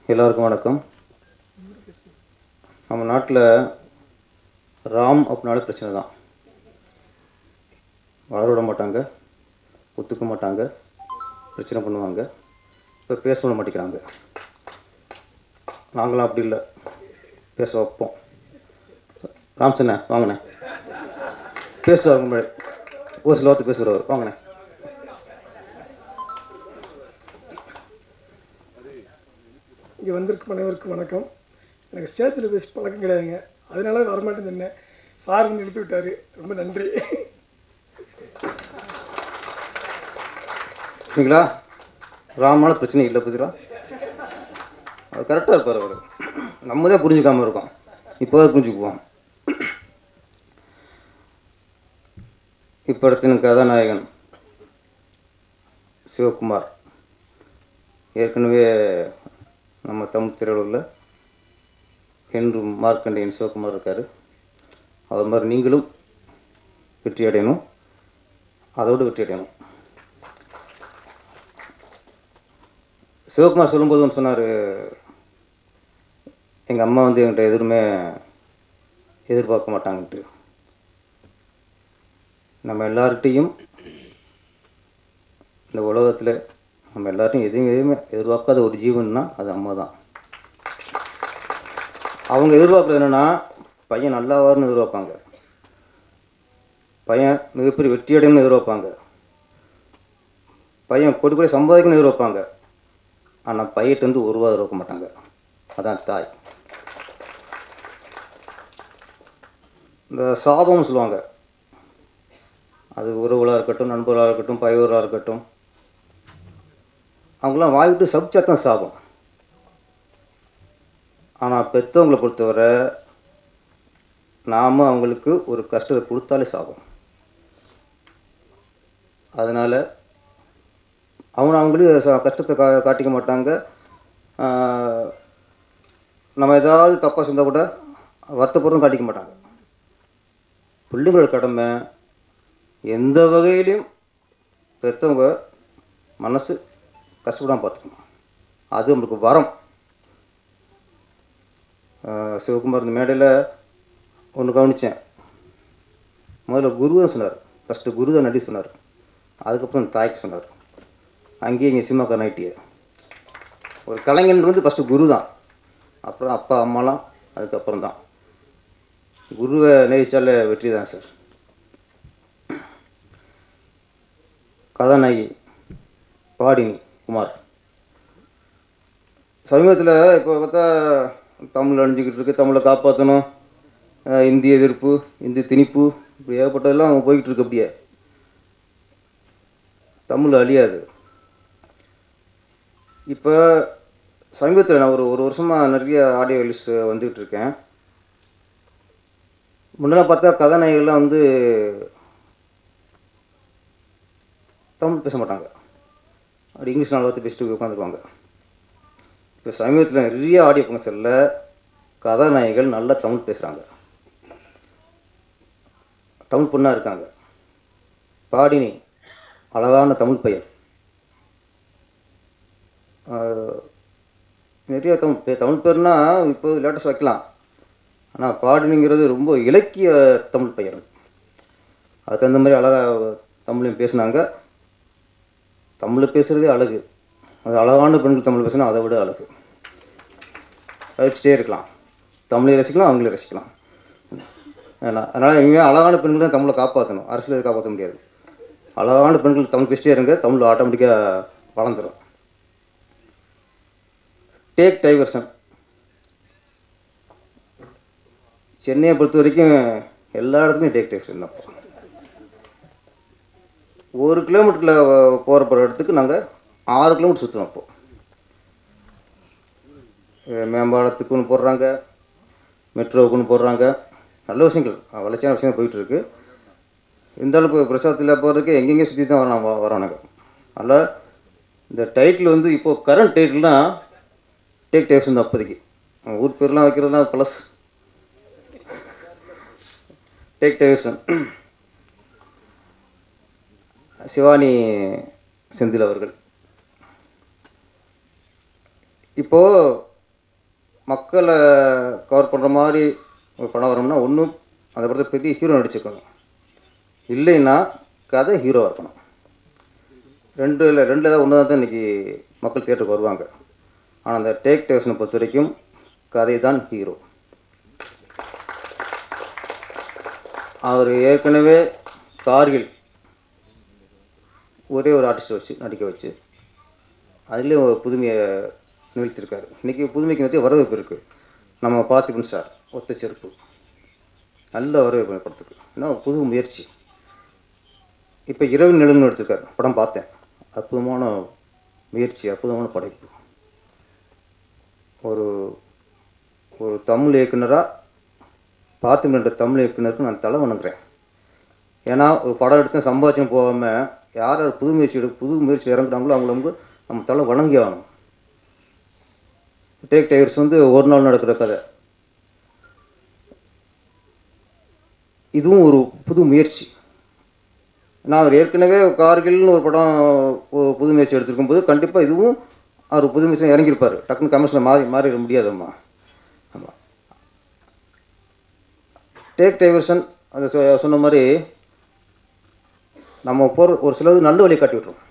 எல்லாருக்கும் வணக்கம் நம்ம நாட்டில் ராம் அப்படின்னாலே பிரச்சனை தான் வளர விட மாட்டாங்க ஒத்துக்க மாட்டாங்க பிரச்சனை பண்ணுவாங்க இப்போ பேச விட மாட்டேங்கிறாங்க நாங்களாம் அப்படி இல்லை பேச வைப்போம் ராம்சண்ணே வாங்கண்ணே பேசுவாங்க முன்னாடி ஒரு சில வார்த்தை பேசுகிறவர் வாங்கண்ணே இங்கே வந்திருக்கும் அனைவருக்கும் வணக்கம் எனக்கு ஸ்டேஜில் பேசி பழக்கம் கிடையாதுங்க அதனால வரமாட்டேன்னு சொன்னேன் சார் நிறுத்தி விட்டார் ரொம்ப நன்றி சரிங்களா ராமான பிரச்சனை இல்லை புதிரா அது கரெக்டாக இருப்பார் அவர் நம்ம தான் புரிஞ்சுக்காம இருக்கோம் இப்போ தான் புரிஞ்சுக்குவோம் இப்படத்தின் கதாநாயகன் சிவகுமார் ஏற்கனவே நம்ம தமிழ் திரையுலகில் என்றும் மார்க்கண்டேயன் சிவகுமார் இருக்கார் அவர் மாதிரி நீங்களும் வெற்றி அடையணும் அதோடு வெற்றி அடையணும் சிவகுமார் சொல்லும்போது ஒன்று சொன்னார் எங்கள் அம்மா வந்து என்கிட்ட எதுவுமே எதிர்பார்க்க மாட்டாங்கன்ட்டு நம்ம எல்லார்கிட்டையும் இந்த உலகத்தில் நம்ம எல்லார்ட்டையும் எதுவும் எதுவுமே எதிர்பார்க்காத ஒரு ஜீவன்னா அது அம்மா தான் அவங்க எதிர்பார்க்குறது என்னென்னா பையன் நல்லாவாருன்னு எதிர்பார்ப்பாங்க பையன் மிகப்பெரிய வெற்றி அடையணும்னு எதிர்பார்ப்பாங்க பையன் கொடி கொடி சம்பாதிக்கணும்னு எதிர்பார்ப்பாங்க ஆனால் பையிட்டு வந்து ஒரு ரூபா எதிர்பார்க்க மாட்டாங்க அதான் தாய் இந்த சாபம்னு சொல்லுவாங்க அது உறவுகளாக இருக்கட்டும் நண்பர்களாக இருக்கட்டும் பகைவராக இருக்கட்டும் அவங்களாம் வாய்விட்டு சப்ஜத்தான் சாபம் ஆனால் பெற்றவங்களை பொறுத்தவரை நாம் அவங்களுக்கு ஒரு கஷ்டத்தை கொடுத்தாலே சாபம் அதனால் அவங்க அவங்களே ச- கஷ்டத்தை கா காட்டிக்க மாட்டாங்க ஆஹ் நம்ம ஏதாவது தப்பாக செஞ்சால் கூட வருத்தப்படுறதும் காட்டிக்க மாட்டாங்க பிள்ளைங்களோட கடமை எந்த வகையிலையும் பெற்றவங்க மனசு கஷ்டப்படாமல் பார்த்துக்கணும் அது நம்மளுக்கு வரம் ஆஹ் சிவகுமார் இந்த மேடையில் ஒன்று கவனித்தேன் முதல்ல குரு தான் சொன்னார் ஃபஸ்ட்டு குரு தான் நடி சொன்னார் அதுக்கப்புறம் தாய்க்கு சொன்னார் அங்கேயே இங்கே சினிமா கர்நாட்டிய ஒரு கலைஞன் வந்து ஃபஸ்ட்டு குரு தான் அப்புறம் அப்பா அம்மாலாம் அதுக்கப்புறம் தான் குருவை நேசித்தாலே வெற்றி தான் சார் கதாநாயகி பாடினி குமார் சமீபத்தில் இப்போ பார்த்தா தமிழ் அழிஞ்சிக்கிட்டு இருக்கு தமிழை காப்பாற்றணும் அஹ் இந்திய எதிர்ப்பு இந்திய திணிப்பு இப்படி ஏகப்பட்டதெல்லாம் போய்கிட்டு இருக்கு அப்படியே தமிழ் அழியாது இப்போ சமீபத்தில் நான் ஒரு ஒரு வருஷமாக நிறைய ஆடியோ ரிலீஸ் வந்துக்கிட்டு இருக்கேன் முன்னெல்லாம் பார்த்தா கதாநாயகர்கள்லாம் வந்து தமிழ் பேச மாட்டாங்க அப்படி இங்கிலீஷ் நாலு வார்த்தை பேசிட்டு உட்காந்துருவாங்க இப்போ சமீபத்தில் நிறைய ஆடியோ ஃபங்க்ஷனில் கதாநாயகிகள் நல்லா தமிழ் பேசுகிறாங்க தமிழ் பொண்ணாக இருக்காங்க பாடினி அழகான தமிழ் பெயர் ஆஹ் நிறைய தமிழ் பே- தமிழ் பேர்னா இப்போ லேட்டஸ்ட் வைக்கலாம் ஆனால் பாடினிங்கிறது ரொம்ப இலக்கிய தமிழ் பெயர் அதுக்கு தகுந்த மாதிரி அழகாக தமிழையும் பேசுனாங்க தமிழ் பேசுகிறதே அழகு அது அழகான பெண்கள் தமிழ் பேசினா அதை விட அழகு ரசிச்சிட்டே இருக்கலாம் தமிழை ரசிக்கலாம் அவங்களே ரசிக்கலாம் ஏன்னா அதனால் இனிமேல் அழகான பெண்கள் தான் தமிழை காப்பாற்றணும் அரசியல் காப்பாற்ற முடியாது அழகான பெண்கள் தமிழ் பேசிட்டே இருங்க தமிழ் ஆட்டோமேட்டிக்காக வளர்ந்துடும் டேக் டைவர்ஷன் சென்னையை பொறுத்த வரைக்கும் எல்லா இடத்துலையும் டேக் டைவர்ஷன் தான் ஒரு கிலோமீட்டரில் போகிற போகிற இடத்துக்கு நாங்கள் ஆறு கிலோமீட்டர் சுற்றுவோம் அப்போ அஹ் மேம்பாலத்துக்கு ஒன்று போடுறாங்க மெட்ரோவுக்கு ஒன்று போடுறாங்க நல்ல விஷயங்கள் அஹ் வளர்ச்சியான விஷயம் போயிட்டுருக்கு இருந்தாலும் இப்போ பிரசாதத்தில் போகிறதுக்கு எங்கெங்கேயும் சுற்றி தான் வரோம் வரோம் நாங்கள் அதனால் இந்த டைட்டில் வந்து இப்போது கரண்ட் டைட்டில்னால் டேக் டேக்ஸ் தான் அப்போதைக்கு அஹ் ஊர் பேர்லாம் வைக்கிறதுலாம் ப்ளஸ் டேக் டேக்ஸன் சிவானி செந்தில் அவர்கள் இப்போது மக்களை கவர் பண்ணுற மாதிரி ஒரு படம் வரணும்னா ஒன்றும் அந்த படத்தை பெரிய ஹீரோ நடிச்சுக்கணும் இல்லைன்னா கதை ஹீரோவாக இருக்கணும் ரெண்டு இல்லை ரெண்டு ஏதாவது ஒன்று தான் இன்றைக்கி மக்கள் தியேட்டருக்கு வருவாங்க ஆனால் அந்த டேக் டேஷனை பொறுத்த வரைக்கும் கதை தான் ஹீரோ அவர் ஏற்கனவே கார்கில் ஒரே ஒரு ஆர்டிஸ்ட்டை வச்சு நடிக்க வச்சு அதுலேயும் ஒரு புதுமையை நிகழ்த்திருக்காரு இன்றைக்கி புதுமைக்கு நிறைய வரவேற்பு இருக்குது நம்ம பார்த்திபன் சார் ஒத்த செருப்பு நல்ல வரவேற்பு இந்த படத்துக்கு ஏன்னா புது முயற்சி இப்போ இரவு நிலவுன்னு எடுத்திருக்காரு படம் பார்த்தேன் அற்புதமான முயற்சி அற்புதமான படைப்பு ஒரு ஒரு தமிழ் இயக்குனராக பார்த்து என்ற தமிழ் இயக்குனருக்கு நான் தலை வணங்குறேன் ஏன்னா ஒரு படம் எடுத்து சம்பாதிச்சும் போகாமல் யார் யார் புது முயற்சி எடு புது முயற்சி இறங்குறாங்களோ அவங்கள வந்து நம்ம தலை வணங்கி ஆகணும் டேக் டைகர்ஸ் வந்து ஒரு நாள் நடக்கிற கதை இதுவும் ஒரு புது முயற்சி நான் அவர் ஏற்கனவே கார்கில்னு ஒரு படம் ஒரு புது முயற்சி எடுத்திருக்கும் போது கண்டிப்பாக இதுவும் அவர் புது முயற்சி இறங்கியிருப்பார் டக்குன்னு கமர்ஷியல் மாறி மாறிட முடியாதம்மா ஆமாம் டேக் டைவர்ஷன் அந்த சொ- சொன்ன மாதிரி நம்ம போகிற ஒரு சிலது நல்ல வழியை காட்டி விட்டுரும்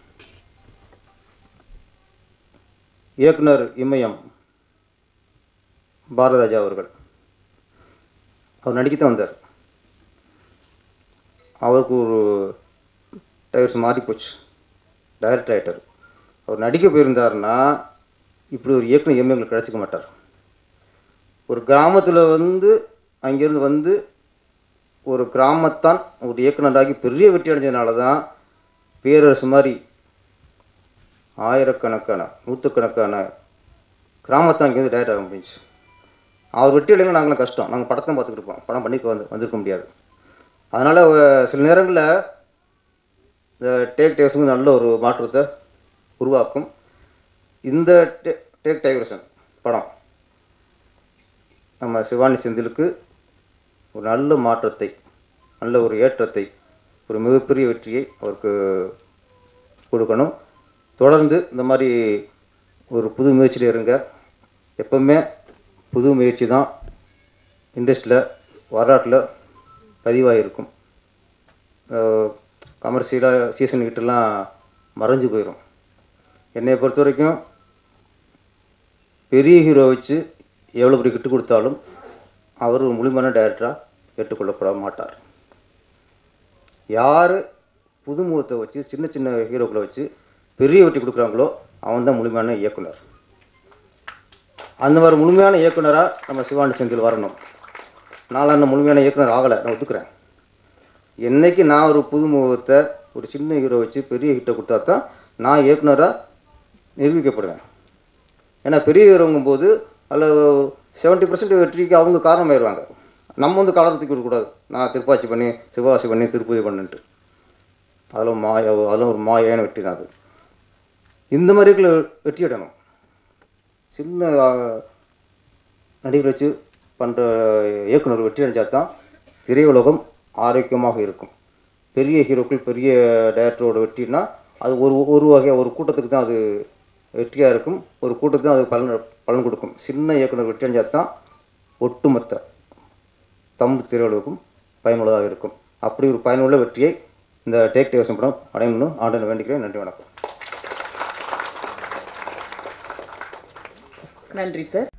இயக்குனர் இமயம் பாரதராஜா அவர்கள் அவர் நடிக்கத்தான் வந்தார் அவருக்கு ஒரு டைவர்ஸ் மாறி போச்சு டைரக்டர் ஆகிட்டார் அவர் நடிக்க போயிருந்தாருன்னா இப்படி ஒரு இயக்குனர் எம்எங்களுக்கு கிடச்சிக்க மாட்டார் ஒரு கிராமத்தில் வந்து அங்கேருந்து வந்து ஒரு கிராமத்தான் ஒரு இயக்குனராகி பெரிய வெற்றி அடைஞ்சதுனால தான் பேரரசு மாதிரி ஆயிரக்கணக்கான நூற்றுக்கணக்கான கிராமத்தான் அங்கேருந்து டேரக்ட் ஆக முடிஞ்சுச்சு அவர் வெற்றி அடையலாம் நாங்களும் கஷ்டம் நாங்கள் படத்தை பார்த்துக்கிட்டு இருப்போம் படம் பண்ணி வந்து வந்திருக்க முடியாது அதனால் சில நேரங்களில் இந்த டேக் டேக்ஸுங்க நல்ல ஒரு மாற்றத்தை உருவாக்கும் இந்த டே டேக் டைவர்ஷன் படம் நம்ம சிவானி செந்திலுக்கு ஒரு நல்ல மாற்றத்தை நல்ல ஒரு ஏற்றத்தை ஒரு மிகப்பெரிய வெற்றியை அவருக்கு கொடுக்கணும் தொடர்ந்து இந்த மாதிரி ஒரு புது முயற்சியில் இருங்க எப்பவுமே புது முயற்சி தான் இண்டஸ்ட்ரியில் வரலாற்றில் பதிவாகிருக்கும் கமர்ஷியலாக சீசன் கிட்டலாம் மறைஞ்சு போயிடும் என்னை பொறுத்த வரைக்கும் பெரிய ஹீரோ வச்சு எவ்வளோ பெரிய கிட்டு கொடுத்தாலும் அவர் ஒரு முழுமையான டைரக்டராக ஏற்றுக்கொள்ளப்பட மாட்டார் யார் புதுமுகத்தை வச்சு சின்ன சின்ன ஹீரோக்களை வச்சு பெரிய வெட்டி கொடுக்குறாங்களோ அவன் தான் முழுமையான இயக்குனர் அந்த மாதிரி முழுமையான இயக்குனராக நம்ம சிவானி செந்தில் வரணும் நான்லாம் இன்னும் முழுமையான இயக்குனர் ஆகலை நான் ஒத்துக்கிறேன் என்னைக்கு நான் ஒரு புதுமுகத்தை ஒரு சின்ன ஹீரோ வச்சு பெரிய ஹிட்டை கொடுத்தா தான் நான் இயக்குனராக நிரூபிக்கப்படுவேன் ஏன்னா பெரிய ஹீரோங்கும் போது அதில் செவன்ட்டி பர்சன்ட் வெற்றிக்கு அவங்க காரணமாயிருவாங்க நம்ம வந்து காலத்துக்கு விடக்கூடாது நான் திருப்பாச்சி பண்ணி சிவகாசி பண்ணி திருப்பதி பண்ணிட்டு அதில் மாய அதெல்லாம் ஒரு மாயான வெற்றி தான் அது இந்த மாதிரி இருக்கிற வெற்றி அடையணும் சின்ன ஆ, நடிகர் வச்சு பண்ணுற இயக்குனர் வெற்றி அடைஞ்சா தான் திரையுலகம் ஆரோக்கியமாக இருக்கும் பெரிய ஹீரோக்கள் பெரிய டைரக்டரோட வெற்றினா அது ஒரு ஒரு வகை ஒரு கூட்டத்துக்கு தான் அது வெற்றியாக இருக்கும் ஒரு கூட்டத்துக்கு தான் அது பலன் பலன் கொடுக்கும் சின்ன இயக்குனர் வெற்றி அடைஞ்சா தான் ஒட்டுமொத்த தமிழ் திரையுலகம் பயனுள்ளதாக இருக்கும் அப்படி ஒரு பயனுள்ள வெற்றியை இந்த டேக் டேவசம் படம் அடையணும்னு ஆண்டனை வேண்டிக்கிறேன் நன்றி வணக்கம் நன்றி சார்